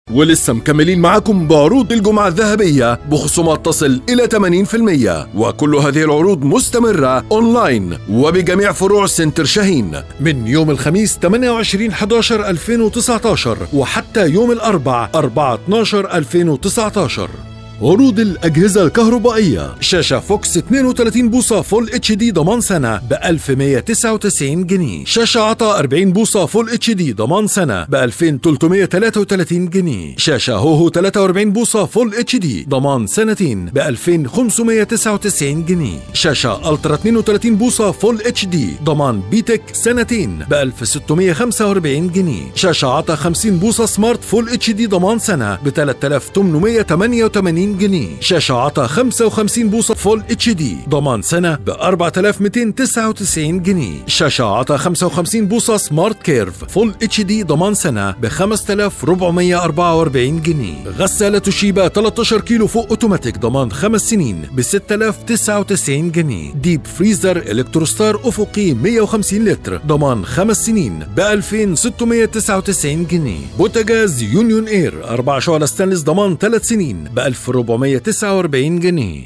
ولسه مكملين معاكم بعروض الجمعة الذهبية بخصومات تصل إلى 80% وكل هذه العروض مستمرة أونلاين وبجميع فروع سنتر شاهين من يوم الخميس 28 11 2019 وحتى يوم الأربع 4 12 2019 عروض الأجهزة الكهربائية شاشة فوكس 32 بوصة فول اتش دي ضمان سنة ب 1199 جنيه شاشة عطا 40 بوصة فول اتش دي ضمان سنة ب 2333 جنيه شاشة هوهو 43 بوصة فول اتش دي ضمان سنتين ب 2599 جنيه شاشة الترا 32 بوصة فول اتش دي ضمان بيتك سنتين ب 1645 جنيه شاشة عطا 50 بوصة سمارت فول اتش دي ضمان سنة ب 3888 جنيه شاشة عطا 55 بوصة فول اتش دي ضمان سنة ب 4299 جنيه شاشة عطا 55 بوصة سمارت كيرف فول اتش دي ضمان سنة ب 5444 جنيه غسالة توشيبا 13 كيلو فوق اوتوماتيك ضمان خمس سنين ب 6099 جنيه ديب فريزر الكتروستار افقي 150 لتر ضمان خمس سنين ب 2699 جنيه بوتاجاز يونيون اير 4 شعلة ستانلس ضمان 3 سنين ب 1449 جنيه